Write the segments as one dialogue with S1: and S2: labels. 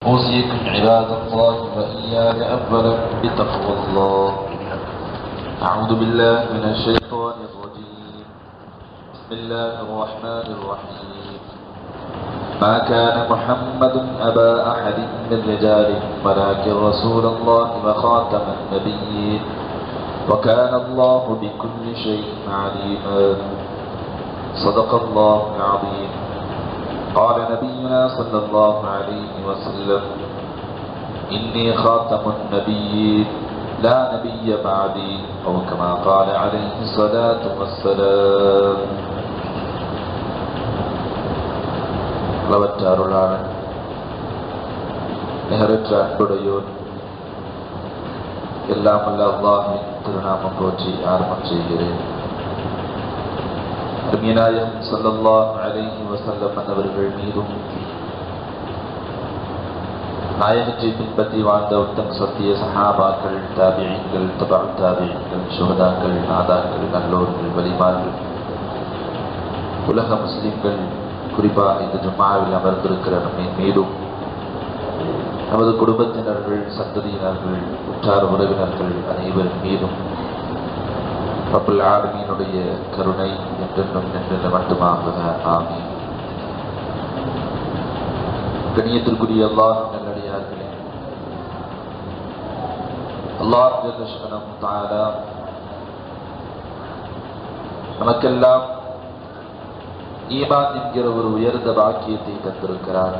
S1: أوصيكم عباد الله وإياي أولا بتقوى الله أعوذ بالله من الشيطان الرجيم بسم الله الرحمن الرحيم ما كان محمد أبا أحد من رجالكم ولكن رسول الله وخاتم النبيين وكان الله بكل شيء عليما صدق الله العظيم قال نبينا صلى الله عليه وسلم إني خاتم النبيين لا نبي بعدي أو كما قال عليه الصلاة والسلام அளவற்ற அருளாளன் நிகரற்ற அன்புடையோர் எல்லாம் அல்ல அல்லாஹின் திருநாமம் போற்றி ஆரம்பம் செய்கிறேன் அருமியநாயகம் ஸல்லல்லாஹு அலைஹி வஸல்லம் அவர்கள் மீதும் நாயகத்தை பின்பற்றி வாழ்ந்த உத்தம் சத்திய சஹாபாக்கள் தாபியங்கள் தபா தாபியங்கள் சுகதாக்கள் நாதாக்கள் நல்லோர்கள் வலிமார்கள் உலக முஸ்லிம்கள் குறிப்பாக இந்த ஜும்மாவில் அமர்ந்திருக்கிற நம்மை மீதும் நமது குடும்பத்தினர்கள் சந்ததியினர்கள் உற்றார் உறவினர்கள் அனைவரின் மீதும் ரபுல் ஆலமீனுடைய கருணை என்றென்றும் நின்று மட்டுமாக ஆமீன் கணியத்திற்குரிய அல்லாஹ் நல்லடியார்களே அல்லாஹ் ஜல்லஷனம் தாலா நமக்கெல்லாம் ஈமான் என்கிற ஒரு உயர்ந்த பாக்கியத்தை தந்திருக்கிறார்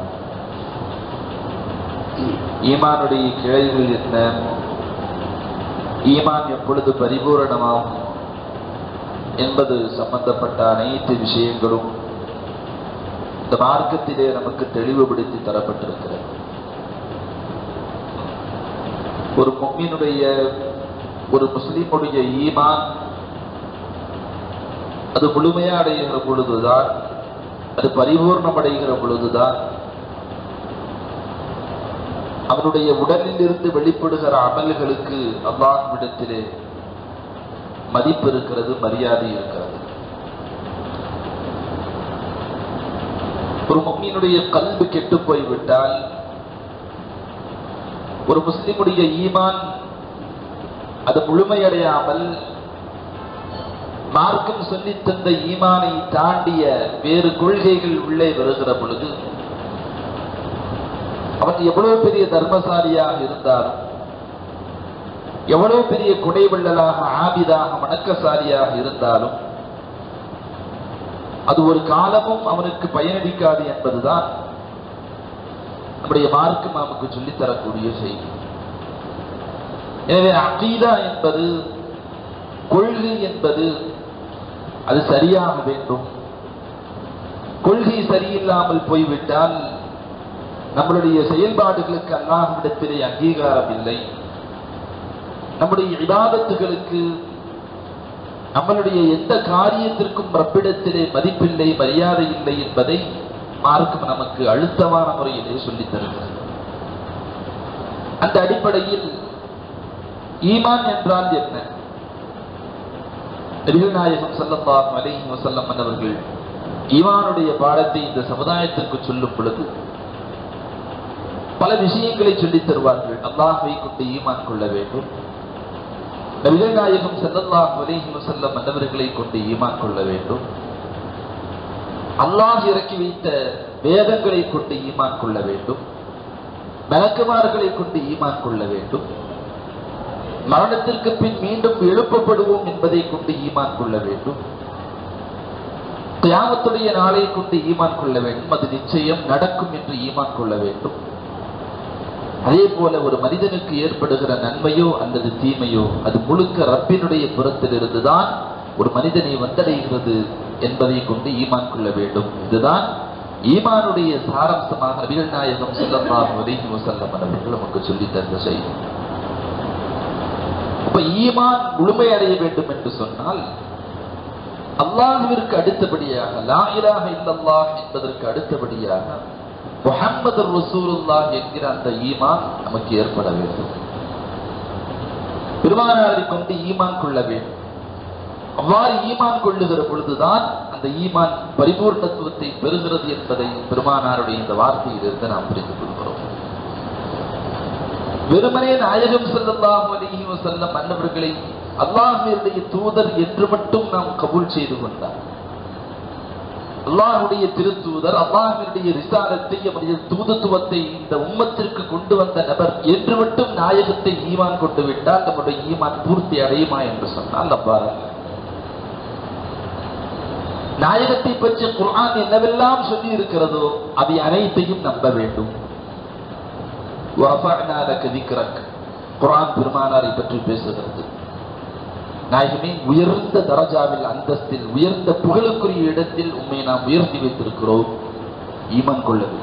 S1: ஈமானுடைய கிளைகள் என்ன ஈமான் எப்பொழுது பரிபூரணமாகும் என்பது சம்பந்தப்பட்ட அனைத்து விஷயங்களும் இந்த மார்க்கத்திலே நமக்கு தெளிவுபடுத்தி தரப்பட்டிருக்கிறது ஒரு மும்மினுடைய ஒரு முஸ்லிமுடைய ஈமான் அது முழுமையா அடைகிற பொழுதுதான் அது பரிபூர்ணம் அடைகிற பொழுதுதான் அவனுடைய உடலில் இருந்து வெளிப்படுகிற அமல்களுக்கு அல்லாஹ்விடத்திலே மதிப்பு இருக்கிறது மரியாதை இருக்கிறது ஒரு மும்மியினுடைய கல்வி கெட்டு போய்விட்டால் ஒரு முஸ்லிமுடைய ஈமான் அது முழுமையடையாமல் மார்க்கம் சொல்லி தந்த ஈமானை தாண்டிய வேறு கொள்கைகள் உள்ளே வருகிற பொழுது அவன் எவ்வளவு பெரிய தர்மசாலியாக இருந்தாலும் எவ்வளவு பெரிய குடைவள்ளலாக ஆபிதாக வணக்கசாலியாக இருந்தாலும் அது ஒரு காலமும் அவனுக்கு பயனளிக்காது என்பதுதான் நம்முடைய மார்க்கம் நமக்கு சொல்லித்தரக்கூடிய செய்தி எனவே அகீதா என்பது கொள்கை என்பது அது சரியாக வேண்டும் கொள்கை சரியில்லாமல் போய்விட்டால் நம்மளுடைய செயல்பாடுகளுக்கு அல்லாஹ்விடத்திலே அங்கீகாரம் இல்லை நம்முடைய இபாதத்துகளுக்கு நம்மளுடைய எந்த காரியத்திற்கும் ரப்பிடத்திலே மதிப்பில்லை மரியாதை இல்லை என்பதை மார்க்கம் நமக்கு அழுத்தமான முறையிலே சொல்லித் தருகிறது அந்த அடிப்படையில் ஈமான் என்றால் என்ன நபிகள்நாயகம் ஸல்லல்லாஹு அலைஹி வஸல்லம் அவர்கள் ஈமானுடைய பாடத்தை இந்த சமுதாயத்திற்கு சொல்லும் பொழுது பல விஷயங்களை சொல்லித் தருவார்கள் அல்லாஹை கொண்டு ஈமான் கொள்ள வேண்டும் நபிகள் நாயகம் ஸல்லல்லாஹு அலைஹி வஸல்லம் மன்னவர்களை கொண்டு ஈமான் கொள்ள வேண்டும் அல்லாஹ் இறக்கி வைத்த வேதங்களை கொண்டு ஈமான் கொள்ள வேண்டும் மலக்குமார்களை கொண்டு ஈமான் கொள்ள வேண்டும் மரணத்திற்கு பின் மீண்டும் எழுப்பப்படுவோம் என்பதை கொண்டு ஈமான் கொள்ள வேண்டும் தியாகத்துடைய நாளை கொண்டு ஈமான் கொள்ள வேண்டும் அது நிச்சயம் நடக்கும் என்று ஈமான் கொள்ள வேண்டும் அதே போல ஒரு மனிதனுக்கு ஏற்படுகிற நன்மையோ அல்லது தீமையோ அது முழுக்க ரப்பினுடைய புறத்தில் இருந்துதான் ஒரு மனிதனை வந்தடைகிறது என்பதை கொண்டு ஈமான் கொள்ள வேண்டும் இதுதான் ஈமானுடைய சாரம்சமாக நபிகள் நாயகம் ஸல்லல்லாஹு அலைஹி வஸல்லம் அவர்கள் நமக்கு சொல்லித் தந்த செய்தி அப்ப ஈமான் முழுமையடைய வேண்டும் என்று சொன்னால் அல்லாஹ்விற்கு அடுத்தபடியாக லா இலாஹ இல்லல்லாஹ் என்பதற்கு அடுத்தபடியாக முஹம்மது ரசூலுல்லாஹ் என்கிற அந்த ஈமான் நமக்கு ஏற்பட வேண்டும் பெருமானாரை கொண்டு ஈமான் கொள்ள வேண்டும் அவ்வாறு ஈமான் கொள்ளுகிற பொழுதுதான் அந்த ஈமான் பரிபூர்ணத்துவத்தை பெறுகிறது என்பதை பெருமானாருடைய இந்த வார்த்தையிலிருந்து நாம் புரிந்து கொள்கிறோம் வெறுமனே நாயகம் ஸல்லல்லாஹு அலைஹி வஸல்லம் அன்னவர்களை அல்லாஹ்வினுடைய தூதர் என்று மட்டும் நாம் கபூல் செய்து கொண்டார் அல்லாஹ்வுடைய திருத்தூதர் அல்லாஹ்வினுடைய ரிசாலத்தை அவருடைய தூதத்துவத்தை இந்த உம்மத்திற்கு கொண்டு வந்த நபர் என்று மட்டும் நாயகத்தை ஈமான் கொண்டு விட்டால் நம்முடைய ஈமான் பூர்த்தி அடையுமா என்று சொன்னால் அவ்வாறு நாயகத்தை பற்றி குர்ஆன் என்னவெல்லாம் சொல்லி இருக்கிறதோ அவை அனைத்தையும் நம்ப வேண்டும் وَرَفَعْنَا لَكَ ذِكْرَكَ குர்ஆன் பெருமானாரை பற்றி பேசுகிறது நாயகமே உயர்ந்த தரஜாவில் அந்தஸ்தில் உயர்ந்த புகழுக்குரிய இடத்தில் உண்மை நாம் உயர்த்தி வைத்திருக்கிறோம் ஈமான் கொள்ள வேண்டும்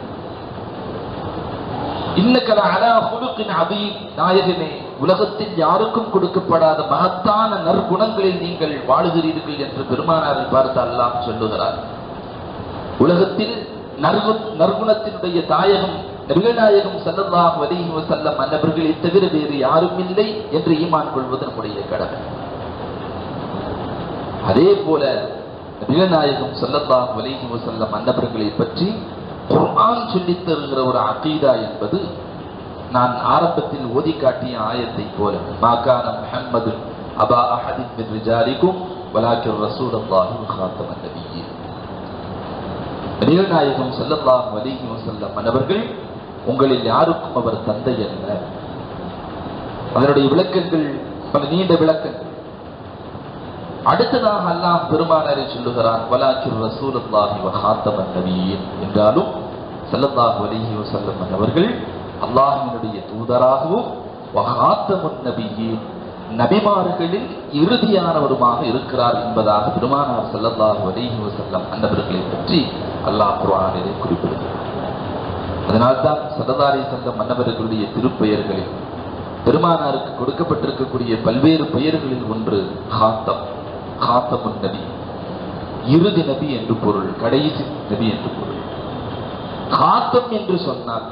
S1: இன்னக்கல அலா ஹுலுக்கின் அதீம் நாயகமே உலகத்தில் யாருக்கும் கொடுக்கப்படாத மகத்தான நற்குணங்களில் நீங்கள் வாழுகிறீர்கள் என்று பெருமானாரை பார்த்து அல்லாஹ் சொல்லுகிறார் உலகத்தில் நற்கு நற்குணத்தினுடைய தாயகம் நபிகநாயகம் ஸல்லல்லாஹு அலைஹி வஸல்லம் அன்னவர்களை தவிர வேறு யாரும் இல்லை என்று ஈமான் கொள்வது நம்முடைய கடமை அதே போல நபிகநாயகம் ஸல்லல்லாஹு அலைஹி வஸல்லம் அன்னவர்களை பற்றி குர்ஆன் சொல்லித் தருகிற ஒரு அகீதா என்பது நான் ஆரம்பத்தில் ஓதி காட்டிய ஆயத்தை போல மாகான முஹம்மது அபா அஹதின் மின் ரிஜாலிக்கும் வலாக்கிர் ரசூலல்லாஹி வஹாத்தமன் நபியீன் நபிகநாயகம் ஸல்லல்லாஹு அலைஹி வஸல்லம் அன்னவர்கள் உங்களில் யாருக்கும் அவர் தந்தை அல்ல அதனுடைய விளக்கங்கள் பல நீண்ட விளக்கங்கள் அடுத்ததாக அல்லாஹ் பெருமானாரை சொல்லுகிறான் வலாக்கிர் ரசூலுல்லாஹி வ ஹாத்தமன் நபியீன் என்றாலும் ஸல்லல்லாஹு அலைஹி வஸல்லம் அவர்கள் அல்லாஹ்வினுடைய தூதராகவும் வ ஹாத்தமுன் நபியீன் நபிமார்களில் இறுதியானவருமாக இருக்கிறார் என்பதாக பெருமானார் ஸல்லல்லாஹு அலைஹி வஸல்லம் அன்னவர்களை பற்றி அல்லாஹ் குர்ஆனிலே குறிப்பிடுகிறார் அதனால்தான் சததாரி சங்க மன்னவர்களுடைய திருப்பெயர்களில் பெருமானாருக்கு கொடுக்கப்பட்டிருக்கக்கூடிய பல்வேறு பெயர்களில் ஒன்று ஹாத்தம் ஹாத்தமுன் நபி இறுதி நபி என்று பொருள் கடைசி நபி என்று பொருள் ஹாத்தம் என்று சொன்னால்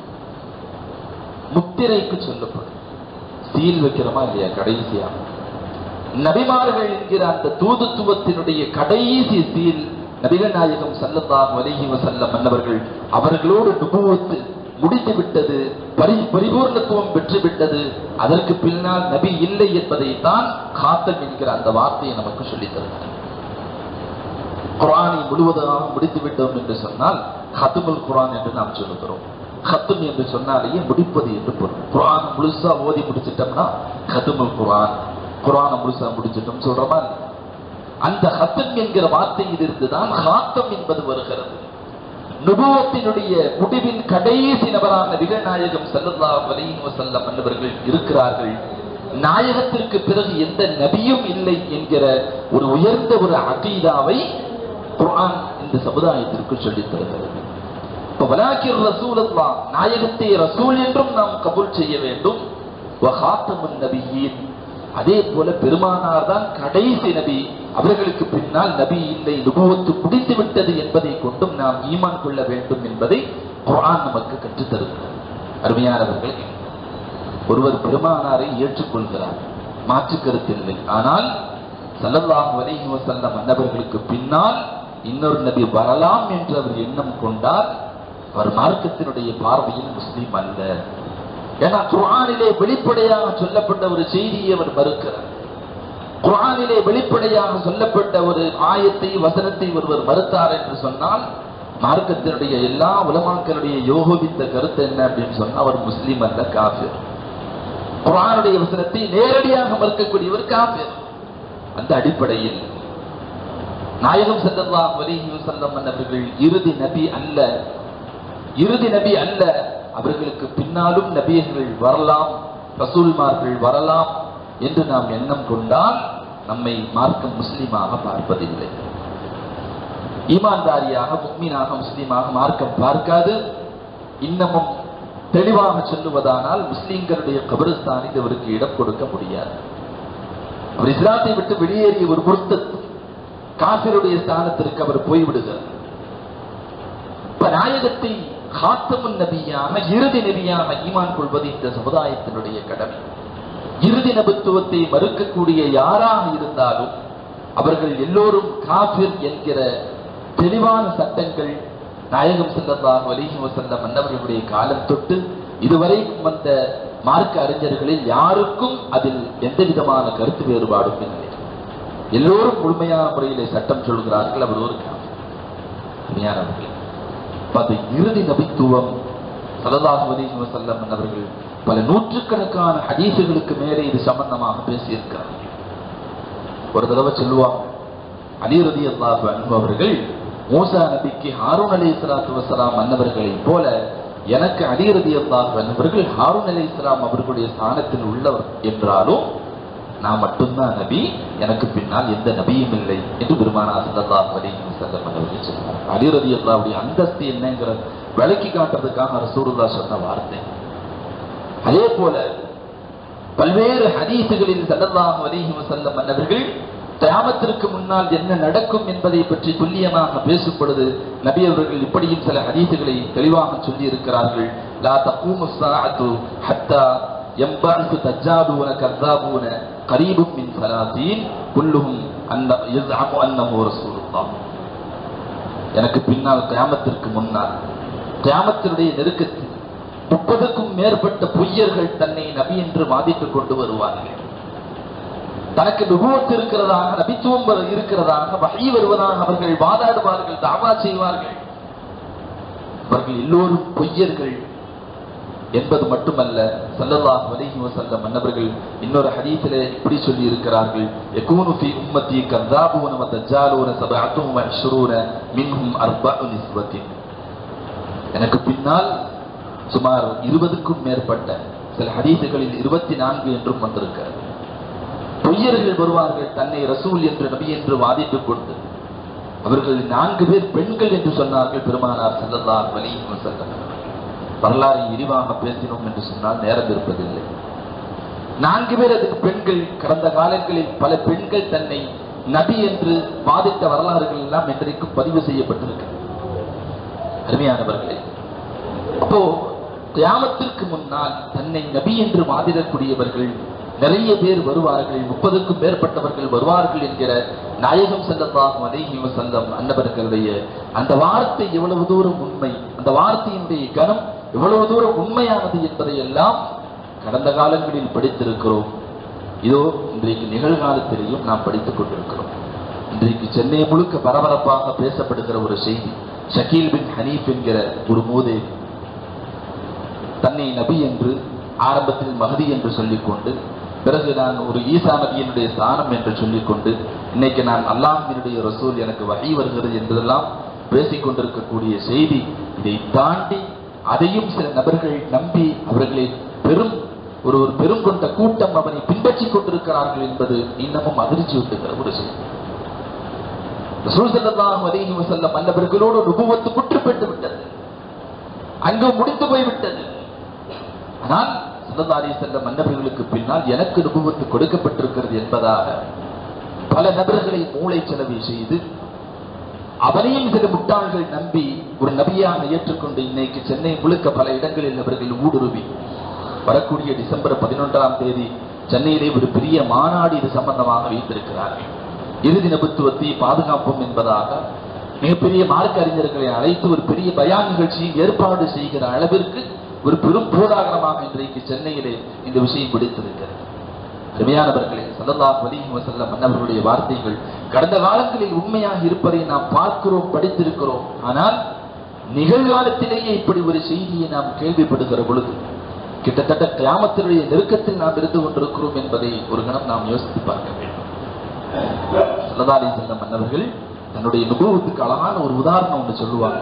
S1: முத்திரைக்கு சொல்லப்படும் சீல் வைக்கிறோமா இல்லையா கடைசியா நபிமார்கள் என்கிற அந்த தூதுத்துவத்தினுடைய கடைசி சீல் நபிகள் நாயகம் சல்லல்லாஹு அலைஹி வஸல்லம் மன்னவர்கள் அவர்களோடு நுபுவத்து முடித்து விட்டது பரி பரிபூர்ணத்துவம் பெற்று விட்டது அதற்கு பின்னால் நபி இல்லை என்பதை தான் காத்தம் என்கிற அந்த வார்த்தையை நமக்கு சொல்லித் தருகிறது குரானை முழுவதாக முடித்து விட்டோம் என்று சொன்னால் ஹத்துமுல் குரான் என்று நாம் சொல்லுகிறோம் ஹத்தும் என்று சொன்னாலேயே முடிப்பது என்று பொருள் குரான் முழுசா ஓதி முடிச்சிட்டோம்னா ஹத்துமுல் குரான் குரானை முழுசா முடிச்சிட்டோம் சொல்றோமா அந்த ஹத்தம் என்கிற வார்த்தையிலிருந்து தான் ஹாத்தம் என்பது வருகிறது நுபுவத்தினுடைய முடிவின் கடைசி நபரான விகநாயகம் ஸல்லல்லாஹு அலைஹி வஸல்லம் என்பவர்கள் இருக்கிறார்கள் நாயகத்திற்கு பிறகு எந்த நபியும் இல்லை என்கிற ஒரு உயர்ந்த ஒரு அகீதாவை குர்ஆன் இந்த சமுதாயத்திற்கு சொல்லித் தருகிறது இப்ப வலாக்கிர் ரசூலல்லா நாயகத்தை ரசூல் என்றும் நாம் கபூல் செய்ய வேண்டும் வஹாத்தமுன் நபியீன் அதே போல பெருமானார் தான் கடைசி நபி அவர்களுக்கு பின்னால் நபி இல்லை நுபுவத்து முடிந்து விட்டது என்பதை கொண்டும் நாம் ஈமான் கொள்ள வேண்டும் என்பதை குர்ஆன் நமக்கு கற்றுத் தருகிறது அருமையானவர்களே ஒருவர் பெருமானாரை ஏற்றுக்கொள்கிறார் மாற்று கருத்தில்லை ஆனால் ஸல்லல்லாஹு அலைஹி வஸல்லம் அன்னவர்களுக்கு பின்னால் இன்னொரு நபி வரலாம் என்று அவர் எண்ணம் கொண்டால் அவர் மார்க்கத்தினுடைய பார்வையில் முஸ்லீம் அல்ல ஏன்னா குர்ஆனிலே வெளிப்படையாக சொல்லப்பட்ட ஒரு செய்தியை அவர் மறுக்கிறார் குர்ஆனிலே வெளிப்படையாக சொல்லப்பட்ட ஒரு ஆயத்தை வசனத்தை ஒருவர் மறுத்தார் என்று சொன்னால் மார்க்கத்தினுடைய எல்லா உலமாக்களுடைய யோகோபித்த கருத்து என்ன அப்படின்னு சொன்னா அவர் முஸ்லீம் அல்ல காஃபிர் குர்ஆனுடைய வசனத்தை நேரடியாக மறுக்கக்கூடியவர் காஃபிர் அந்த அடிப்படையில் நாயகம் ஸல்லல்லாஹு அலைஹி வஸல்லம் அவர்கள் இறுதி நபி அல்ல இறுதி நபி அல்ல அவர்களுக்கு பின்னாலும் நபியர்கள் வரலாம் ரசூல்மார்கள் வரலாம் என்று நாம் எண்ணம் கொண்டால் நம்மை மார்க்கம் முஸ்லீமாக பார்ப்பதில்லை ஈமான்தாரியாக முக்மீனாக முஸ்லீமாக மார்க்கம் பார்க்காது இன்னமும் தெளிவாக சொல்லுவதானால் முஸ்லீம்களுடைய கபிரஸ்தானில் இவருக்கு இடம் கொடுக்க முடியாது அவர் இஸ்லாத்தை விட்டு வெளியேறிய ஒரு முர்த்தத் காபிருடைய ஸ்தானத்திற்கு அவர் போய்விடுகிறார் இப்ப நாயகத்தை காத்தமுன் நபியாக இறுதி நபியாக ஈமான் கொள்வது இந்த சமுதாயத்தினுடைய கடமை இறுதி நபித்துவத்தை மறுக்கக்கூடிய யாராக இருந்தாலும் அவர்கள் எல்லோரும் காபிர் என்கிற தெளிவான சட்டங்கள் நாயகம் ஸல்லல்லாஹு அலைஹி வஸல்லம் அன்னவர்களுடைய காலம் தொட்டு இதுவரைக்கும் வந்த மார்க்க அறிஞர்களில் யாருக்கும் அதில் எந்த விதமான கருத்து வேறுபாடும் இல்லை எல்லோரும் முழுமையான முறையிலே சட்டம் சொல்கிறார்கள் அவர் ஒரு காஃபிர். உண்மையானவர்கள் அப்ப அந்த இறுதி நபித்துவம் சல்லல்லாஹு அலைஹி வஸல்லம் அவர்கள் பல நூற்றுக்கணக்கான ஹதீசுகளுக்கு மேலே இது சம்பந்தமாக பேசியிருக்கிறார்கள் ஒரு தடவை சொல்லுவாங்க அலி ரலியல்லாஹு அன்ஹு அவர்கள் மூசா நபிக்கு ஹாரூன் அலைஹிஸ்ஸலாத்து வஸலாம் அன்னவர்களைப் போல எனக்கு அலி ரலியல்லாஹு அன்ஹு அவர்கள் ஹாரூன் அலைஹிஸ்ஸலாம் அவர்களுடைய ஸ்தானத்தில் உள்ளவர் என்றாலும் நான் மட்டும்தான் நபி எனக்கு பின்னால் எந்த நபியும் இல்லை என்று பெருமானா ஸல்லல்லாஹு அலைஹி வஸல்லம் அவர்கள் சொன்னார் அலி ரலியல்லாஹுடைய அந்தஸ்து என்னங்கிற விளக்கி காட்டுறதுக்காக ரசூலுல்லாஹ் சொன்ன வார்த்தை அதே போல பல்வேறு ஹதீசுகளில் ஸல்லல்லாஹு அலைஹி வஸல்லம் அன்னவர்கள் கியாமத்திற்கு முன்னால் என்ன நடக்கும் என்பதை பற்றி துல்லியமாக பேசும் பொழுது நபி அவர்கள் இப்படியும் சில ஹதீசுகளை தெளிவாக சொல்லி இருக்கிறார்கள் லா தகூமு ஸாஅத்து ஹத்தா யம்பஅசு தஜ்ஜாலூன கذابூன கரீபும் மின் ஸலாத்தீன் குல்லுஹும் அன்ன யஸ்அமு அன்னஹு ரசூலுல்லாஹ் எனக்கு பின்னால் கியாமத்திற்கு முன்னால் கியாமத்தினுடைய நெருக்கத்தில் முப்பதுக்கும் மேற்பட்ட பொய்யர்கள் தன்னை நபி என்று வாதிட்டுக் கொண்டு வருவார்கள் தனக்கு நுபுவத்து இருக்கிறதாக நபித்துவம் வரு- இருக்கிறதாக வகை வருவதாக அவர்கள் வாதாடுவார்கள் தாவா செய்வார்கள் அவர்கள் எல்லோரும் பொய்யர்கள் என்பது மட்டுமல்ல ஸல்லல்லாஹு அலைஹி வஸல்லம் மன்னவர்கள் இன்னொரு ஹதீஸிலே இப்படி சொல்லி இருக்கிறார்கள் யகூனு ஃபீ உம்மத்தி கذابون ودجالون سبعتهم وعشرون منهم أربع نسوة எனக்கு பின்னால் சுமார் இருபதுக்கும் மேற்பட்ட சில ஹதீசுகளில் இருபத்தி நான்கு என்றும் வந்திருக்கிறது பொய்யர்கள் வருவார்கள் தன்னை ரசூல் என்று நபி என்று வாதிட்டுக் கொண்டு அவர்கள் நான்கு பேர் பெண்கள் என்று சொன்னார்கள் பெருமானார் ஸல்லல்லாஹு அலைஹி வஸல்லம் வரலாறை விரிவாக பேசினோம் என்று சொன்னால் நேரம் இருப்பதில்லை நான்கு பேர் அதுக்கு பெண்கள் கடந்த காலங்களில் பல பெண்கள் தன்னை நபி என்று வாதிட்ட வரலாறுகள் எல்லாம் இன்றைக்கும் பதிவு செய்யப்பட்டிருக்கிறது அருமையானவர்களே அப்போ கியாமத்திற்கு முன்னால் தன்னை நபி என்று வாதிடக்கூடியவர்கள் நிறைய பேர் வருவார்கள் முப்பதுக்கும் மேற்பட்டவர்கள் வருவார்கள் என்கிற நாயகம் ஸல்லல்லாஹு அலைஹி வஸல்லம் அன்னவர்களுடைய அந்த வார்த்தை எவ்வளவு தூரம் உண்மை அந்த வார்த்தையினுடைய கனம் எவ்வளவு தூரம் உண்மையானது என்பதை எல்லாம் கடந்த காலங்களில் படித்திருக்கிறோம் இதோ இன்றைக்கு நிகழ்காலத்திலேயும் நாம் படித்துக் கொண்டிருக்கிறோம் இன்றைக்கு சென்னை முழுக்க பரபரப்பாக பேசப்படுகிற ஒரு செய்தி ஷக்கீல் பின் ஹனீஃப் என்கிற ஒரு மூதே தன்னை நபி என்று ஆரம்பத்தில் மகதி என்று சொல்லிக்கொண்டு பிறகு நான் ஒரு ஈசா நபியினுடைய ஸ்தானம் என்று சொல்லிக்கொண்டு இன்னைக்கு நான் அல்லாஹ்வினுடைய ரசூல் எனக்கு வகை வருகிறது என்பதெல்லாம் பேசிக் கொண்டிருக்கக்கூடிய செய்தி இதை தாண்டி அதையும் சில நபர்கள் நம்பி அவர்களை பெரும் ஒரு ஒரு பெரும் கொண்ட கூட்டம் அவனை பின்பற்றிக் கொண்டிருக்கிறார்கள் என்பது இன்னமும் அதிர்ச்சி ஊட்டுகிற ஒரு செய்தி ரசூல் ஸல்லல்லாஹு அலைஹி வஸல்லம் மன்னவர்களோடு நுபுவத்து குற்றப்பட்டு விட்டது அங்கு முடித்து போய்விட்டது ஆனால் ஸல்லல்லாஹு அலைஹி வஸல்லம் மன்னவர்களுக்கு பின்னால் எனக்கு நுபுவத்து கொடுக்கப்பட்டிருக்கிறது என்பதாக பல நபர்களை மூளை செலவு செய்து அவரையும் சில முட்டாள்கள் நம்பி ஒரு நபியாக ஏற்றுக்கொண்டு இன்னைக்கு சென்னை முழுக்க பல இடங்களில் அவர்கள் ஊடுருவி வரக்கூடிய டிசம்பர் பதினொன்றாம் தேதி சென்னையிலே ஒரு பெரிய மாநாடு இது சம்பந்தமாக வைத்திருக்கிறார்கள் இறுதி நபுத்துவத்தை பாதுகாப்போம் என்பதாக மிகப்பெரிய மார்க்க அறிஞர்களை அழைத்து ஒரு பெரிய பயான் நிகழ்ச்சியை ஏற்பாடு செய்கிற அளவிற்கு ஒரு பெரும் பூதாகரமாக இன்றைக்கு சென்னையிலே இந்த விஷயம் பிடித்திருக்கிறது அருமையானவர்களே ஸல்லல்லாஹு அலைஹி வஸல்லம் அன்னவர்களுடைய வார்த்தைகள் கடந்த காலங்களில் உண்மையாக இருப்பதை நாம் பார்க்கிறோம் படித்திருக்கிறோம் ஆனால் நிகழ்காலத்திலேயே இப்படி ஒரு செய்தியை நாம் கேள்விப்படுகிற பொழுது கிட்டத்தட்ட கியாமத்தினுடைய நெருக்கத்தில் நாம் இருந்து கொண்டிருக்கிறோம் என்பதை ஒரு கணம் நாம் யோசித்து பார்க்க வேண்டும் ஸல்லல்லாஹு அலைஹி வஸல்லம் அன்னவர்கள் தன்னுடைய நுபுவத்துக்கு அழகான ஒரு உதாரணம் ஒன்று சொல்லுவாங்க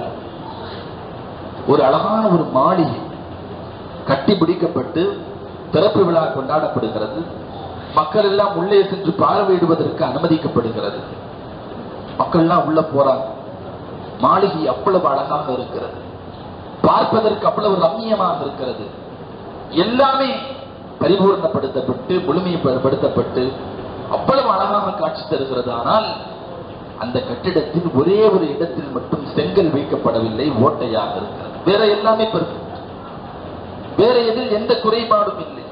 S1: ஒரு அழகான ஒரு மாளிகை கட்டி பிடிக்கப்பட்டு திறப்பு விழா கொண்டாடப்படுகிறது மக்கள் எல்லாம் உள்ளே சென்று பார்வையிடுவதற்கு அனுமதிக்கப்படுகிறது மக்கள் எல்லாம் உள்ள போறாங்க மாளிகை அவ்வளவு அழகாக இருக்கிறது பார்ப்பதற்கு அவ்வளவு ரம்மியமாக இருக்கிறது எல்லாமே பரிபூர்ணப்படுத்தப்பட்டு முழுமைப்படுத்தப்பட்டு அவ்வளவு அழகாக காட்சி தருகிறது ஆனால் அந்த கட்டிடத்தில் ஒரே ஒரு இடத்தில் மட்டும் செங்கல் வைக்கப்படவில்லை ஓட்டையாக இருக்கிறது வேற எல்லாமே பெர்ஃபெக்ட் வேற எதில் எந்த குறைபாடும் இல்லை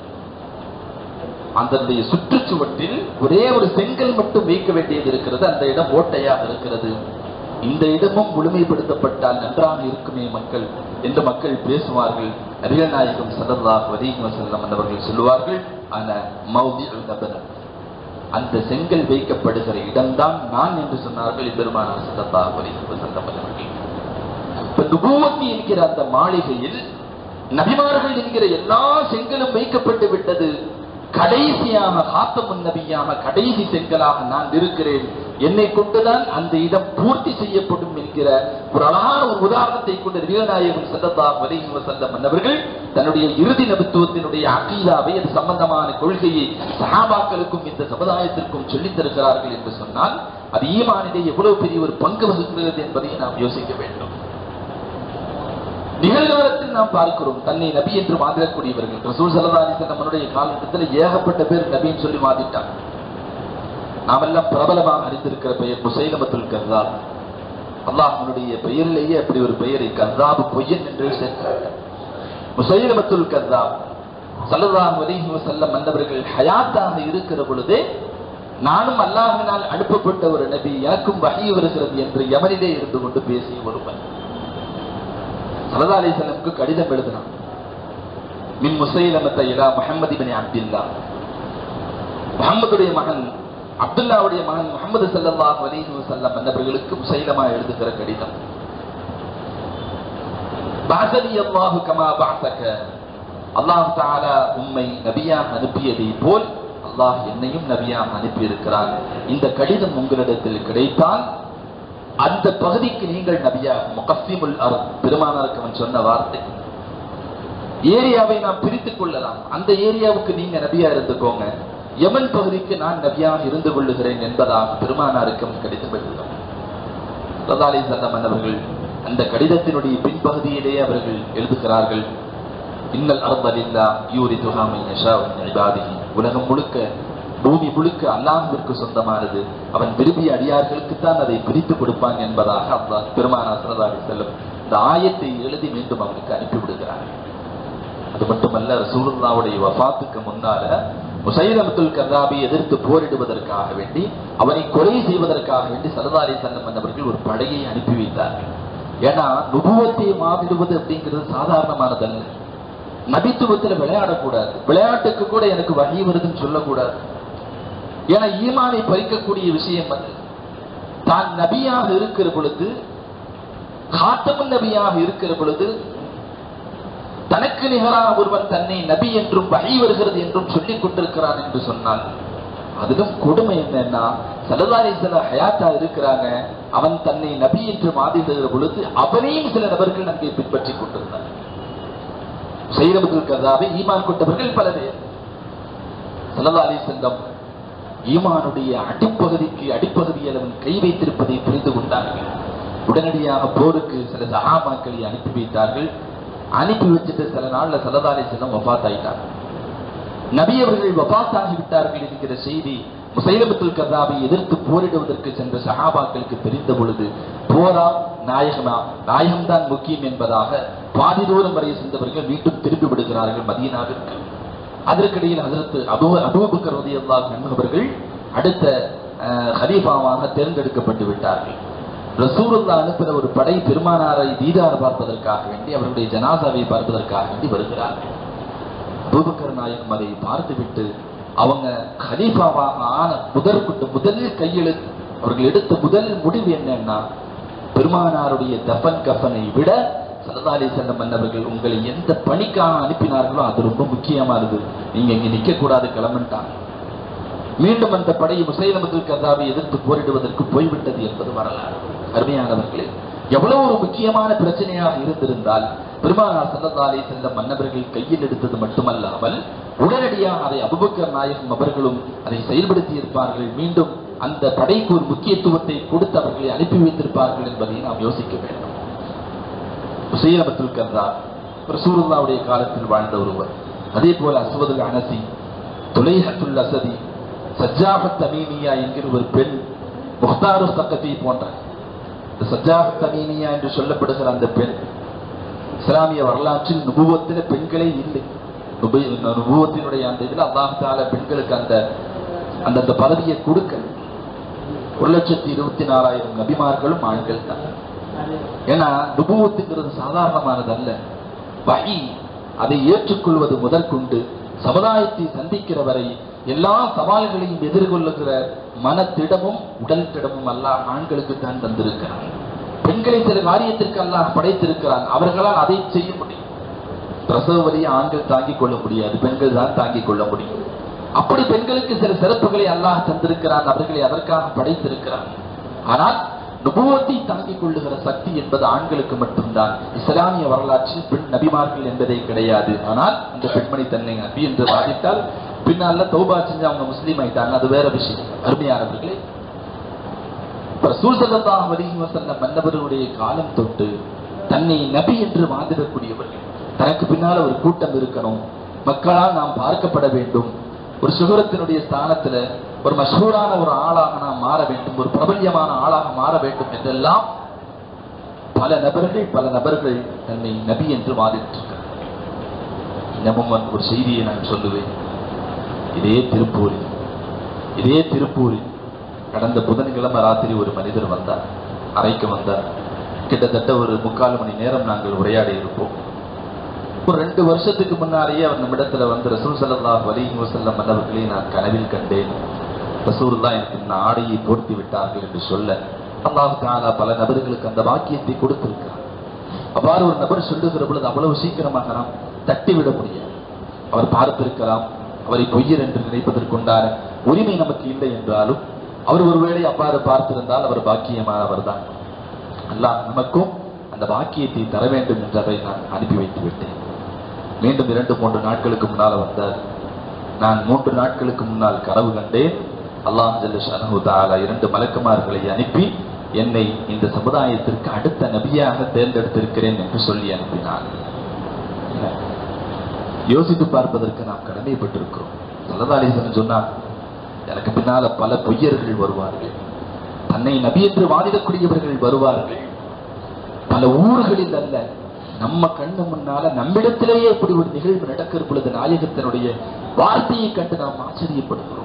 S1: அதனுடைய சுற்றுச்சுவட்டில் ஒரே ஒரு செங்கல் மட்டும் வைக்க வேண்டியது இருக்கிறது அந்த இடம் ஓட்டையாக இருக்கிறது இந்த இடமும் முழுமைப்படுத்தப்பட்டால் நன்றாக இருக்குமே மக்கள் என்று மக்கள் பேசுவார்கள் நபிகள் நாயகம் ஸல்லல்லாஹு அலைஹி வஸல்லம் அவர்கள் சொல்லுவார்கள் ஆன மௌதிஉ தபன அந்த செங்கல் வைக்கப்படுகிற இடம்தான் நான் என்று சொன்னார்கள் பெருமானார் ஸல்லல்லாஹு அலைஹி வஸல்லம் அவர்கள் இப்ப நுபுவத்தி என்கிற அந்த மாளிகையில் நபிமார்கள் என்கிற எல்லா செங்கலும் வைக்கப்பட்டு விட்டது கடைசியாக காத்தமுன் நபியாக கடைசி செங்கலாக நான் இருக்கிறேன் என்னை கொண்டுதான் அந்த இடம் பூர்த்தி செய்யப்படும் என்கிற ஒரு அழகான ஒரு உதாரணத்தை கொண்டு வீரநாயகம் ஸல்லல்லாஹு அலைஹி வஸல்லம் அவர்கள் தன்னுடைய இறுதி நபித்துவத்தினுடைய அகீதாவை அது சம்பந்தமான கொள்கையை சஹாபாக்களுக்கும் இந்த சமுதாயத்திற்கும் சொல்லித் தருகிறார்கள் என்று சொன்னால் அது ஈமானிலே எவ்வளவு பெரிய ஒரு பங்கு வகிக்கிறது என்பதை நாம் யோசிக்க வேண்டும் நிகழ்காலத்தில் நாம் பார்க்கிறோம் தன்னை நபி என்று வாதிடக்கூடியவர்கள் ரசூல் சல்லா அலிசல்லமனுடைய காலகட்டத்தில் ஏகப்பட்ட பேர் நபின்னு சொல்லி வாதிட்டாங்க நாமெல்லாம் பிரபலமாக அறிந்திருக்கிற பெயர் முசைலமத்துல் கர்தாப் அல்லாஹனுடைய பெயரிலேயே அப்படி ஒரு பெயரை கர்தாபு பொய்யன் என்று சேர்க்கிறார்கள் முசைலமத்துல் கர்தாப் சல்லல்லாஹு அலைஹி வஸல்லம் மன்னவர்கள் ஹயாத்தாக இருக்கிற பொழுதே நானும் அல்லாஹ்வினால் அனுப்பப்பட்ட ஒரு நபி எனக்கும் வகை வருகிறது என்று யமனிலே இருந்து கொண்டு பேசிய ஒருவன் சல்லா அலிசல்லமுக்கு கடிதம் எழுதினான் மின் முசைலமத்த இலா முஹம்மது இப்னி அப்துல்லா முகம்மதுடைய மகன் அப்துல்லாவுடைய மகன் முகமது ஸல்லல்லாஹு அலைஹி வஸல்லம் என்பவர்களுக்கு முசைலமா எழுதுகிற கடிதம் பாசனி அல்லாஹு கமா பாசக அல்லாஹ் தஆலா உம்மை நபியாக அனுப்பியதை போல் அல்லாஹ் என்னையும் நபியாக அனுப்பி இருக்கிறான் இந்த கடிதம் உங்களிடத்தில் கிடைத்தால் அந்த பகுதிக்கு நீங்கள் நபியா முகஃபிமுல் அர் பெருமானாருக்கு அவன் சொன்ன வார்த்தை ஏரியாவை நாம் பிரித்துக் கொள்ளலாம் அந்த ஏரியாவுக்கு நீங்க நபியா இருந்துக்கோங்க யமன் பகுதிக்கு நான் நபியாக இருந்து கொள்ளுகிறேன் என்பதாக பெருமானாருக்கு அவன் கடிதம் எழுதுகிறோம் சதாலி சல்லமன் அவர்கள் அந்த கடிதத்தினுடைய பின்பகுதியிலேயே அவர்கள் எழுதுகிறார்கள் இன்னல் அர்தலில்லா யூரி துஹாமை யஷா இபாதிஹி உலகம் முழுக்க பூமி முழுக்க அல்லாஹ்விற்கு சொந்தமானது அவன் விரும்பிய அடியார்களுக்கு தான் அதை பிரித்து கொடுப்பான் என்பதாக அல்லாஹ் பெருமானா சரதாரி செல்லும் இந்த ஆயத்தை எழுதி மீண்டும் அவனுக்கு அனுப்பிவிடுகிறார் அது மட்டுமல்ல ரசூலுல்லாவுடைய வஃபாத்துக்கு முன்னால முசைலமத்துல் கர்ராபி எதிர்த்து போரிடுவதற்காக வேண்டி அவனை கொலை செய்வதற்காக வேண்டி சரதாரி சல்லம் என்பவர்கள் ஒரு படையை அனுப்பி வைத்தார்கள் ஏன்னா நுபுவத்தை மாவிடுவது அப்படிங்கிறது சாதாரணமானதல்ல நபித்துவத்துல விளையாடக்கூடாது விளையாட்டுக்கு கூட எனக்கு வகை வருதுன்னு சொல்லக்கூடாது ஏன்னா ஈமானை பறிக்கக்கூடிய விஷயம் அது தான் நபியாக இருக்கிற பொழுது காத்தமுன் நபியாக இருக்கிற பொழுது தனக்கு நிகராக ஒருவன் தன்னை நபி என்றும் வகை வருகிறது என்றும் சொல்லிக் கொண்டிருக்கிறான் என்று சொன்னான் அதிலும் கொடுமை என்னன்னா சலதாரி சில ஹயாத்தா இருக்கிறாங்க அவன் தன்னை நபி என்று மாதிடுகிற பொழுது அவனையும் சில நபர்கள் அங்கே பின்பற்றி கொண்டிருந்தார் சைரபுல் கதாவை ஈமான் கொண்டவர்கள் பல பேர் சல்லா அலி செல்லம் ஈமானுடைய அடிப்பகுதிக்கு அடிப்பகுதியில் அவன் கை வைத்திருப்பதை புரிந்து கொண்டார்கள் உடனடியாக போருக்கு சில சகாபாக்களை அனுப்பி வைத்தார்கள் அனுப்பி வச்சுட்டு சில நாள்ல சல்லா அலி செல்லம் வபாத் ஆயிட்டாங்க நபி அவர்கள் வபாத் ஆகிவிட்டார்கள் என்கிற செய்தி முசைலபத்துல் கதாவை எதிர்த்து போரிடுவதற்கு சென்ற சஹாபாக்களுக்கு தெரிந்த பொழுது போரா நாயகமா நாயகம்தான் முக்கியம் என்பதாக பாதி தூரம் வரை சென்றவர்கள் மீண்டும் திரும்பி விடுகிறார்கள் மதீனாவிற்கு அதற்கிடையில் அதற்கு அபு அபூபக்கர் ரலியல்லாஹு அன்ஹு அவர்கள் அடுத்த அஹ், ஹலீஃபாவாக தேர்ந்தெடுக்கப்பட்டு விட்டார்கள் ரசூலுல்லா அனுப்பின ஒரு படை பெருமானாரை தீதார் பார்ப்பதற்காக வேண்டி அவருடைய ஜனாசாவை பார்ப்பதற்காக வேண்டி வருகிறார்கள் அபூபக்கர் நாயகம் அதை பார்த்துவிட்டு அவங்க ஹலீஃபாவாக ஆன முதற்கொண்டு முதலில் கையெழுத்து அவர்கள் எடுத்த முதல் முடிவு என்னன்னா பெருமானாருடைய தஃபன் கஃபனை விட சல்லல்லாஹு அலைஹி வஸல்லம் மன்னவர்கள் உங்களை எந்த பணிக்காக அனுப்பினார்களோ அது ரொம்ப முக்கியமானது நீங்க இங்க நிக்க கூடாது கிளம்பிட்டாங்க மீண்டும் அந்த படை முசைலமத்துல் கர்தாவை எதிர்த்து போரிடுவதற்கு போய்விட்டது என்பது வரலாறு அருமையானவர்களே எவ்வளவு ஒரு முக்கியமான பிரச்சனையாக இருந்திருந்தால் பெருமானார் சல்லல்லா அலைஹி வஸல்லம் மன்னவர்கள் கையில் எடுத்தது மட்டுமல்லாமல் உடனடியாக அதை அபுபக்கர் நாயகம் அவர்களும் அதை செயல்படுத்தி இருப்பார்கள் மீண்டும் அந்த படைக்கு ஒரு முக்கியத்துவத்தை கொடுத்து அவர்களை அனுப்பி வைத்திருப்பார்கள் என்பதை நாம் யோசிக்க வேண்டும் முசைலமத்துல் கர்தா ரசூலுல்லாவுடைய காலத்தில் வாழ்ந்த ஒருவர் அதே போல அஸ்வதுல் அனசி துலைஹத்துல் அசதி சஜ்ஜாபத் தமீமியா என்கிற ஒரு பெண் முஹ்தாரு சக்கதி போன்ற இந்த சஜ்ஜாபத் தமீமியா என்று சொல்லப்படுகிற அந்த பெண் இஸ்லாமிய வரலாற்றில் நுபுவத்தில் பெண்களே இல்லை நுபு- நுபுவத்தினுடைய அந்த இதில் அல்லாஹ் தால பெண்களுக்கு அந்த அந்த அந்த பதவியை கொடுக்க ஒரு லட்சத்தி இருபத்தி நாலாயிரம் நபிமார்களும் ஆண்கள் தான் ஏன்னா நுபுவத்துங்கிறது சாதாரணமானது அல்ல வகி அதை ஏற்றுக்கொள்வது முதற்கொண்டு சமுதாயத்தை சந்திக்கிற வரை எல்லா சவால்களையும் எதிர்கொள்ளுகிற மனத்திடமும் உடல் திடமும் அல்லாஹ் ஆண்களுக்கு தான் தந்திருக்கிறான் பெண்களை சில காரியத்திற்கு அல்லாஹ் படைத்திருக்கிறான் அவர்களால் அதை செய்ய முடியும் பிரசவ வலியை ஆண்கள் தாங்கிக் கொள்ள முடியாது பெண்கள் தான் தாங்கிக் கொள்ள முடியும் அப்படி பெண்களுக்கு சில சிறப்புகளை அல்லாஹ் தந்திருக்கிறான் அவர்களை அதற்காக படைத்திருக்கிறான் ஆனால் நுபுவத்தை தாங்கிக் கொள்ளுகிற சக்தி என்பது ஆண்களுக்கு மட்டும்தான் இஸ்லாமிய வரலாற்றில் பெண் நபிமார்கள் என்பதே கிடையாது ஆனால் அந்த பெண்மணி தன்னை நபி என்று வாதிட்டால் பின்னால தௌபா செஞ்சு அவங்க முஸ்லீம் ஆயிட்டாங்க அது வேற விஷயம் அருமையானவர்களே ரசூல் ஸல்லல்லாஹு அலைஹி வஸல்லம் மன்னவருடைய காலம் தொட்டு தன்னை நபி என்று வாதிடக்கூடியவர்கள் தனக்கு பின்னால ஒரு கூட்டம் இருக்கணும் மக்களால் நாம் பார்க்கப்பட வேண்டும் ஒரு சுகரத்தினுடைய ஸ்தானத்துல ஒரு மஷூரான ஒரு ஆளாக நாம் மாற வேண்டும் ஒரு பிரபல்யமான ஆளாக மாற வேண்டும் என்றெல்லாம் பல நபர்கள் பல நபர்கள் தன்னை நபி என்று வாதிட்டிருக்கிறார் இன்னமும் வந்து ஒரு செய்தியை நான் சொல்லுவேன் இதே திருப்பூரில் இதே திருப்பூரில் கடந்த புதன்கிழமை ராத்திரி ஒரு மனிதர் வந்தார் அறைக்கு வந்தார் கிட்டத்தட்ட ஒரு முக்கால் மணி நேரம் நாங்கள் உரையாடி இருப்போம் ஒரு ரெண்டு வருஷத்துக்கு முன்னாலேயே அவர் நம்மிடத்துல வந்து ரசூல் ஸல்லல்லாஹு அலைஹி வஸல்லம் மன்னவர்களை நான் கனவில் கண்டேன் ரசூலுல்லாஹ் எனக்கு இந்த ஆடையை போர்த்தி விட்டார்கள் என்று சொல்ல அல்லாஹ் தஆலா பல நபர்களுக்கு அந்த வாக்கியத்தை கொடுத்திருக்கிறார் அவ்வாறு ஒரு நபர் சொல்லுகிற பொழுது அவ்வளவு சீக்கிரமாக நாம் தட்டிவிட முடியாது அவர் பார்த்திருக்கலாம் அவரை பொய்யர் என்று நினைப்பதற்குண்டான உரிமை நமக்கு இல்லை என்றாலும் அவர் ஒருவேளை அவ்வாறு பார்த்திருந்தால் அவர் பாக்கியமானவர் தான் அல்லாஹ் நமக்கும் அந்த பாக்கியத்தை தர வேண்டும் என்றதை நான் அனுப்பி வைத்து விட்டேன் மீண்டும் இரண்டு மூன்று நாட்களுக்கு முன்னால் வந்தார் நான் மூன்று நாட்களுக்கு முன்னால் கனவு கண்டேன் அல்லாஹ் ஜல்ல ஷானஹு தஆலா இரண்டு மலக்குமார்களை அனுப்பி என்னை இந்த சமுதாயத்திற்கு அடுத்த நபியாக தேர்ந்தெடுத்திருக்கிறேன் என்று சொல்லி அனுப்பினார் என்ன? யோசித்து பார்ப்பதற்கு நாம் கடமைப்பட்டிருக்கிறோம் சல்லதாலேசன் சொன்னார் எனக்கு பின்னால பல பொய்யர்கள் வருவார்கள் தன்னை நபி என்று வாதிடக்கூடியவர்கள் வருவார்கள் பல ஊர்களில் அல்ல நம்ம கண்ணு முன்னால நம்மிடத்திலேயே இப்படி ஒரு நிகழ்வு நடக்கிற பொழுது நாயகத்தினுடைய வார்த்தையை கண்டு நாம் ஆச்சரியப்படுகிறோம்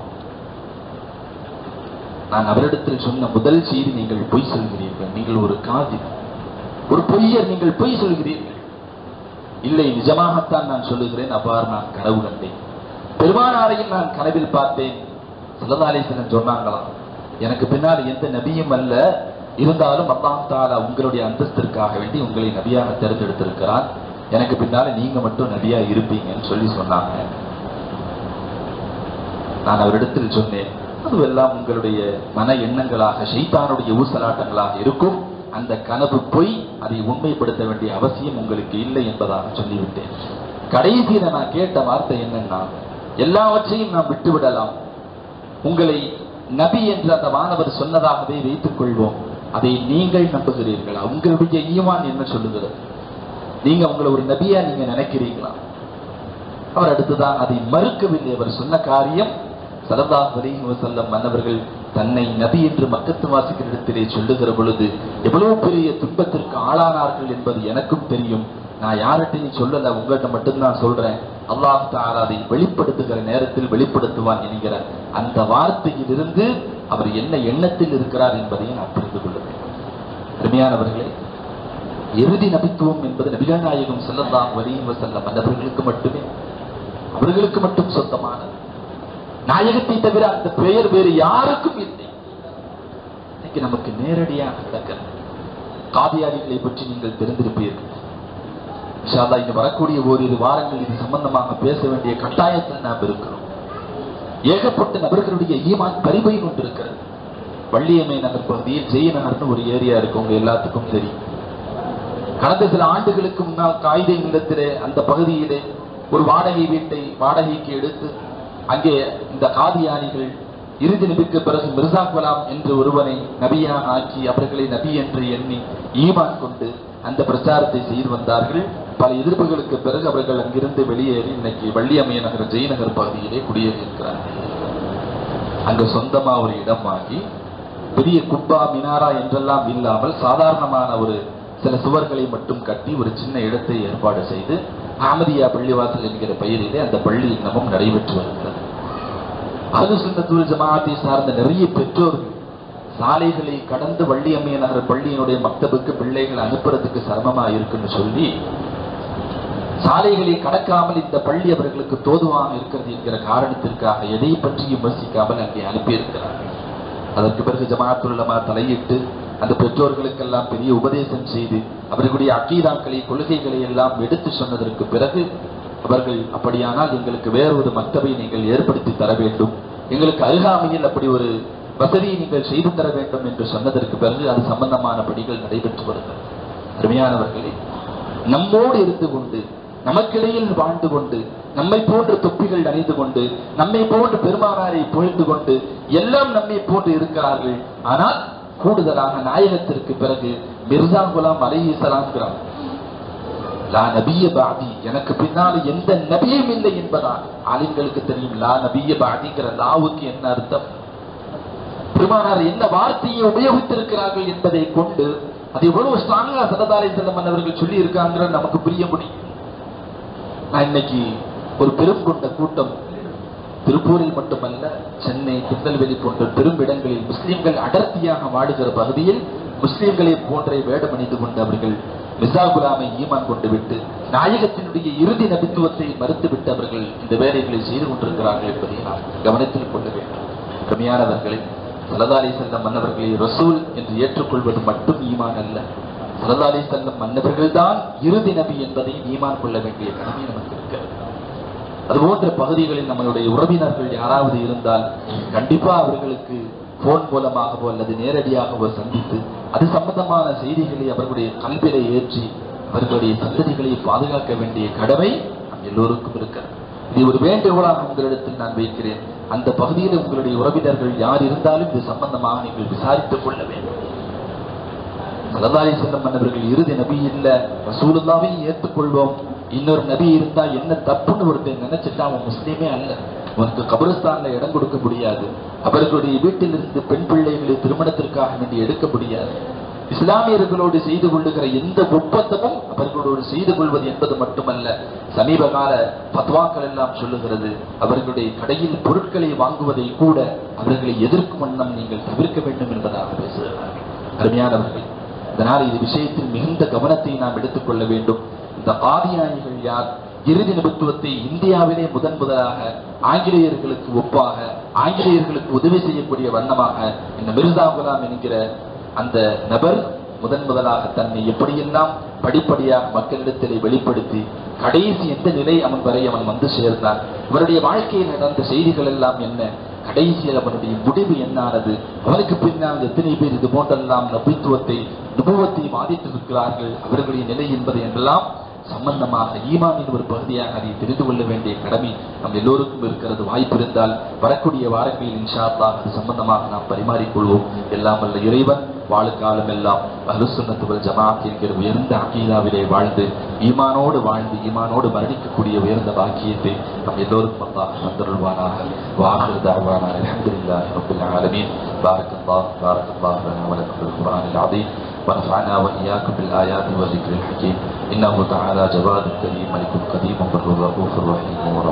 S1: நான் அவரிடத்தில் சொன்ன முதல் செய்தி நீங்கள் பொய் சொல்கிறீர்கள் நீங்கள் ஒரு காதி ஒரு பொய்யர் நீங்கள் பொய் சொல்கிறீர்கள் இல்லை நிஜமாகத்தான் நான் சொல்லுகிறேன் அவ்வாறு நான் கனவு கண்டேன் பெருமானாரையும் நான் கனவில் பார்த்தேன் சல்லதாலேசன் சொன்னாங்களாம் எனக்கு பின்னால் எந்த நபியும் அல்ல இருந்தாலும் அல்லாஹ் தாலா உங்களுடைய அந்தஸ்திற்காக வேண்டி உங்களை நபியாக தேர்ந்தெடுத்திருக்கிறான் எனக்கு பின்னால நீங்க மட்டும் நபியா இருப்பீங்கன்னு சொல்லி சொன்னாங்க நான் அவரிடத்தில் சொன்னேன் அதுவெல்லாம் உங்களுடைய மன எண்ணங்களாக ஷைத்தானுடைய ஊசலாட்டங்களாக இருக்கும் அந்த கனவு பொய் அதை உண்மைப்படுத்த வேண்டிய அவசியம் உங்களுக்கு இல்லை என்பதாக சொல்லிவிட்டேன் கடைசியில நான் கேட்ட வார்த்தை என்னன்னா எல்லாவற்றையும் நாம் விட்டுவிடலாம் உங்களை நபி என்று அந்த மாணவர் சொன்னதாகவே வைத்துக் கொள்வோம் அதை நீங்கள் நம்புகிறீர்களா உங்களுடைய ஈமான் என்ன சொல்லுகிறது நீங்க உங்களை ஒரு நபியா நீங்க நினைக்கிறீங்களா அவர் அடுத்துதான் அதை மறுக்கவில்லை அவர் சொன்ன காரியம் சரதா அலைஹி வஸல்லம் மன்னவர்கள் தன்னை நபி என்று மக்கத்து வாசிகளிடத்திலே சொல்லுகிற பொழுது எவ்வளவு பெரிய துன்பத்திற்கு ஆளானார்கள் என்பது எனக்கும் தெரியும் நான் யார்கிட்டையும் சொல்லல உங்கள்கிட்ட மட்டும்தான் சொல்றேன் அல்லாஹ் தஆலா அதை வெளிப்படுத்துகிற நேரத்தில் வெளிப்படுத்துவான் என்கிற அந்த வார்த்தையிலிருந்து அவர் என்ன எண்ணத்தில் இருக்கிறார் என்பதையும் நான் புரிந்து கொள்ள வேண்டும் அருமையானவர்களே இறுதி நபித்துவம் என்பது நபிகள் நாயகம் ஸல்லல்லாஹு அலைஹி வஸல்லம் மன்னவர்களுக்கு மட்டுமே அவர்களுக்கு மட்டும் சொந்தமானது நாயகத்தை தவிர அந்த பெயர் வேறு யாருக்கும் இல்லை இன்னைக்கு நமக்கு நேரடியாக நடக்கிறது காதியாரிகளை பற்றி நீங்கள் தெரிந்திருப்பீர்கள் இன்ஷால்லா இங்க வரக்கூடிய ஓரிரு வாரங்கள் இது சம்பந்தமாக பேச வேண்டிய கட்டாயத்தில் நாம் இருக்கிறோம் ஏகப்பட்ட நபர்களுடைய ஈமான் பறிபோய் கொண்டிருக்கிறது வள்ளியம்மை நகர் பகுதியில் ஜெயநகர்னு ஒரு ஏரியா இருக்கு உங்க எல்லாத்துக்கும் தெரியும் கடந்த சில ஆண்டுகளுக்கு முன்னால் காயிதை நிலத்திலே அந்த பகுதியிலே ஒரு வாடகை வீட்டை வாடகைக்கு எடுத்து அங்கே இந்த காதியானிகள் இறுதி நபிக்கு பிறகு மிர்சா குலாம் என்று ஒருவனை நபியாக ஆக்கி அவர்களை நபி என்று எண்ணி ஈமான் கொண்டு அந்த பிரச்சாரத்தை செய்து வந்தார்கள் பல எதிர்ப்புகளுக்கு பிறகு அவர்கள் அங்கிருந்து வெளியேறி இன்னைக்கு வள்ளியம்மைய நகர் ஜெயநகர் பகுதியிலே குடியேறி இருக்கிறார்கள் அங்கு சொந்தமா ஒரு இடம் வாங்கி பெரிய குப்பா மினாரா என்றெல்லாம் இல்லாமல் சாதாரணமான ஒரு சில சுவர்களை மட்டும் கட்டி ஒரு சின்ன இடத்தை ஏற்பாடு செய்து அஹமதியா பள்ளிவாசல் என்கிற பெயரிலே அந்த பள்ளி இன்னமும் நடைபெற்று வருகிறது அது சுன்னத்துல் ஜமாத்தை சார்ந்த நிறைய பெற்றோர்கள் சாலைகளை கடந்து வள்ளியம்மைய நகர் பள்ளியினுடைய மக்தபுக்கு பிள்ளைகள் அனுப்புறதுக்கு சிரமமா இருக்குன்னு சொல்லி சாலைகளை கடக்காமல் இந்த பள்ளி அவர்களுக்கு தோதுவாக இருக்கிறது என்கிற காரணத்திற்காக எதை பற்றி விமர்சிக்காமல் அங்கே அனுப்பியிருக்கிறார்கள் அதற்கு பிறகு ஜமாத்துல்லமா தலையிட்டு அந்த பெற்றோர்களுக்கெல்லாம் பெரிய உபதேசம் செய்து அவர்களுடைய அக்கீதாக்களை கொள்கைகளை எல்லாம் எடுத்து சொன்னதற்கு பிறகு அவர்கள் அப்படியானால் எங்களுக்கு வேறொரு மக்தபை நீங்கள் ஏற்படுத்தி தர வேண்டும் எங்களுக்கு அருகாமையில் அப்படி ஒரு வசதியை நீங்கள் செய்து தர வேண்டும் என்று சொன்னதற்கு பிறகு அது சம்பந்தமான படிகள் நடைபெற்று வருகிறது அருமையானவர்களே நம்மோடு இருந்து கொண்டு நமக்கிடையில் வாழ்ந்து கொண்டு நம்மை போன்ற தொப்பிகள் அணிந்து கொண்டு நம்மை போன்ற பெருமானாரை புகழ்ந்து கொண்டு எல்லாம் நம்மை போன்று இருக்கிறார்கள் ஆனால் கூடுதலாக நாயகத்திற்கு பிறகு மிர்சா குலாம் அலையீசலாம்ங்கிறார் லா நபிய பாதி எனக்கு பின்னால் எந்த நபியும் இல்லை என்பதால் ஆலிம்களுக்கு தெரியும் லா நபிய பாதிங்கிற லாவுக்கு என்ன அர்த்தம் பெருமானார் என்ன வார்த்தையை உபயோகித்திருக்கிறார்கள் என்பதை கொண்டு அது எவ்வளவு ஸ்ட்ராங்கா சரதாரை செல்லமன் அவர்கள் சொல்லி இருக்காங்கிற நமக்கு புரிய முடியும் நான் இன்னைக்கு ஒரு பெரும் கொண்ட கூட்டம் திருப்பூரில் மட்டுமல்ல சென்னை திருநெல்வேலி போன்ற பெரும் இடங்களில் முஸ்லிம்கள் அடர்த்தியாக வாழுகிற பகுதியில் முஸ்லிம்களை போன்றே வேடமணிந்து கொண்டு அவர்கள் மிசா குலாமை ஈமான் கொண்டு விட்டு நாயகத்தினுடைய இறுதி நபித்துவத்தை மறுத்துவிட்டு அவர்கள் இந்த வேலைகளை செய்து கொண்டிருக்கிறார்கள் என்பதை நாம் கவனத்தில் கொள்ள வேண்டும் கம்மியானவர்களை சலதாரி செல்லம் மன்னவர்களை ரசூல் என்று ஏற்றுக்கொள்வது மட்டும் ஈமான் அல்ல சலதாரி செல்லம் மன்னவர்கள் தான் இறுதி நபி என்பதை ஈமான் கொள்ள வேண்டிய கடமை நமக்கு இருக்கிறது அதுபோன்ற பகுதிகளில் நம்மளுடைய உறவினர்கள் யாராவது இருந்தால் கண்டிப்பா அவர்களுக்கு போன் மூலமாகவோ அல்லது நேரடியாகவோ சந்தித்து அது சம்பந்தமான செய்திகளை அவர்களுடைய கல்வியை ஏற்றி அவர்களுடைய சந்ததிகளை பாதுகாக்க வேண்டிய கடமை நம் எல்லோருக்கும் இருக்கிறது இது ஒரு வேண்டுகோளாக உங்களிடத்தில் நான் வைக்கிறேன் அந்த பகுதியில் உங்களுடைய உறவினர்கள் யார் இருந்தாலும் இது சம்பந்தமாக நீங்கள் விசாரித்துக் கொள்ள வேண்டும் சலதாரி செல்லம் மன்னவர்கள் இறுதி நபி இல்ல ரசூலுல்லாவை ஏற்றுக்கொள்வோம் இன்னொரு நபி இருந்தா என்ன தப்புன்னு ஒருத்தன் நினைச்சிட்டா அவன் முஸ்லீமே அல்ல உனக்கு கபரஸ்தான்ல இடம் கொடுக்க முடியாது அவர்களுடைய வீட்டிலிருந்து பெண் பிள்ளைகளை திருமணத்திற்காக வேண்டி எடுக்க முடியாது இஸ்லாமியர்களோடு செய்து கொள்ளுகிற எந்த ஒப்பந்தமும் அவர்களோடு செய்து கொள்வது என்பது மட்டுமல்ல சமீப கால பத்வாக்கள் எல்லாம் சொல்லுகிறது அவர்களுடைய கடையில் பொருட்களை வாங்குவதை கூட அவர்களை எதிர்க்கும் வண்ணம் நீங்கள் தவிர்க்க வேண்டும் என்பதாக பேசுகிறார்கள் அருமையானவர்கள் இதனால் இது விஷயத்தில் மிகுந்த கவனத்தை நாம் எடுத்துக்கொள்ள வேண்டும் இந்த காதியானிகள் யார் இறுதி நிபுத்துவத்தை இந்தியாவிலே முதன் முதலாக ஆங்கிலேயர்களுக்கு ஒப்பாக ஆங்கிலேயர்களுக்கு உதவி செய்யக்கூடிய வண்ணமாக இந்த மிர்சா குலாம் என்கிற அந்த நபர் முதன் முதலாக தன்னை எப்படியெல்லாம் படிப்படியாக மக்களிடத்திலே வெளிப்படுத்தி கடைசி எந்த நிலை அவன் வரை அவன் வந்து சேர்ந்தான் இவருடைய வாழ்க்கையில் நடந்த செய்திகள் எல்லாம் என்ன கடைசியில் அவனுடைய முடிவு என்னானது அவனுக்கு பின்னால் எத்தனை பேர் இது போன்றெல்லாம் நபித்துவத்தை நுபுவத்தை பாதித்திருக்கிறார்கள் அவர்களுடைய நிலை என்பது என்றெல்லாம் சம்பந்தமாக ஈமானின் ஒரு பகுதியாக அதை தெரிந்து கொள்ள வேண்டிய கடமை நம் எல்லோருக்கும் இருக்கிறது வாய்ப்பு இருந்தால் வரக்கூடிய வாரங்களில் இன்ஷா அல்லாஹ் அது சம்பந்தமாக நாம் பரிமாறிக்கொள்வோம் எல்லாம் வல்ல இறைவன் வாழுக்காலம் எல்லாம் அலுசுன்னத்துவல் ஜமாத் என்கிற உயர்ந்த அகீதாவிலே வாழ்ந்து ஈமானோடு வாழ்ந்து ஈமானோடு மரணிக்கக்கூடிய உயர்ந்த பாக்கியத்தை நம் எல்லோருக்கும் அல்லாஹ் தந்தருள்வானாக வாஹிர் தாவானா அல்ஹம்துலில்லாஹி ரப்பில் ஆலமீன் بارك الله بارك الله لنا ولكم بالقرآن العظيم ونفعنا وإياكم بالآيات والذكر الحكيم إنه تعالى جواد كريم ملك قديم بر رؤوف رحيم